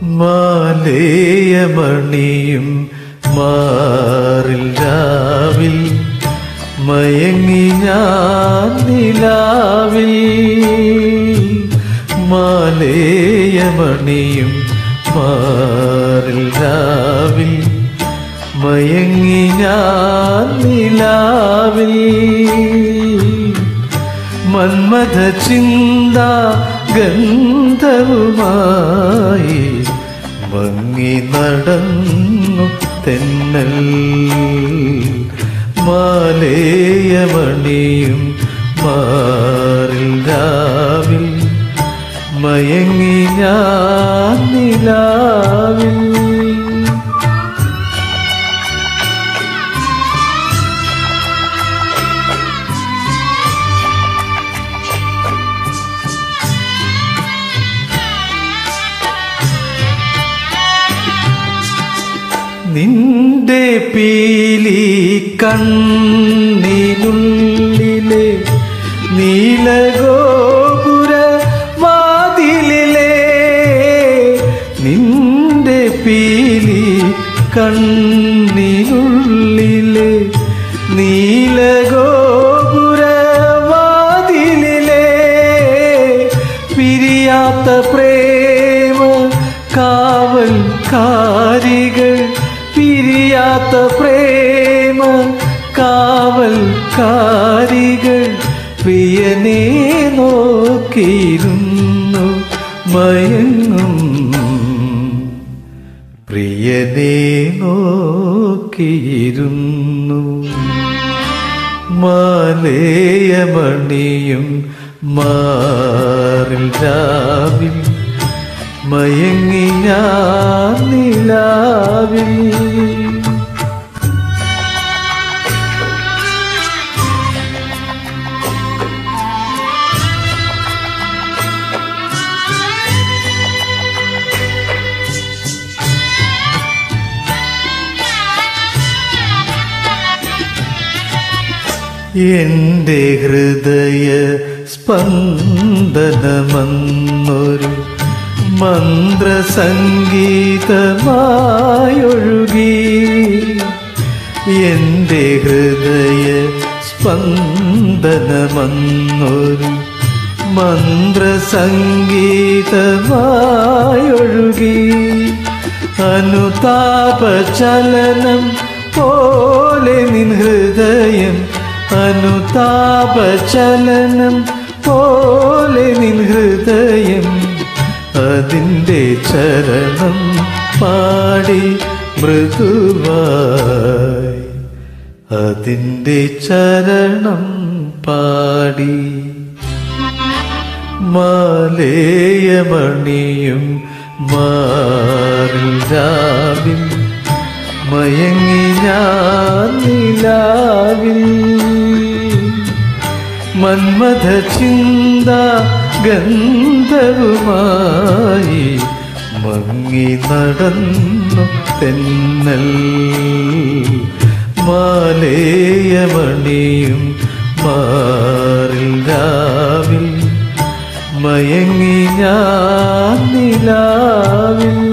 മാലേയമണിയും മാറിൽ രാവിൽ മയങ്ങി ഞാൻ നിലാവിൽ മാലേയമണിയും മാറിൽ രാവിൽ മയങ്ങി ഞാൻ നിലാവിൽ മന്മഥ ചിന്ത ഗന്ധവുമായി മങ്ങി നടന്നു തെന്നൽ മാലേയമണിയും മാറിൽ രാവിൽ മയങ്ങി ഞാൻ നിലാവിൽ നിന്റെ പീലി കണ്ണിനുള്ളിലെ നീലഗോപുര വാതിലിലെ നിന്റെ പീലി കണ്ണിനുള്ളിലെ നീലഗോപുര വാതിലിലെ പിരിയാത്ത പ്രേമ കാവൽ കാരികൾ പിരിയാത്ത പ്രേമ കാവൽ കാരികൾ പ്രിയനെ നോക്കിയിരുന്നു മയങ്ങും പ്രിയനെ നോക്കിയിരുന്നു മാലേയമണിയും മാറിൽ രാവിൽ മയങ്ങി ഞാൻ നിലാവിൽ എന്റെ ഹൃദയ സ്പന്ദനമന്നൊരു മന്ത്രസംഗീതമായൊഴുകി എന്റെ ഹൃദയ സ്പന്ദനമന്നൊരു മന്ത്രസംഗീതമായൊഴുകി അനുതാപ ചലനം പോലെ നിൻ ഹൃദയം അനുതാപ ചലനം പോലെ നിൻ ഹൃദയം അതിൻ്റെ ചരണം പാടി മൃദുവായി അതിൻ്റെ ചരണം പാടി മാലേയമണിയും മാറിൽ രാവിൽ മയങ്ങി ഞാൻ നിലാവിൽ മന്മഥ ചിന്ത ഗന്ധവുമായി മങ്ങി നടന്നു തെന്നൽ മാലേയമണിയും മാറിൽ രാവിൽ മയങ്ങി ഞാൻ നിലാവിൽ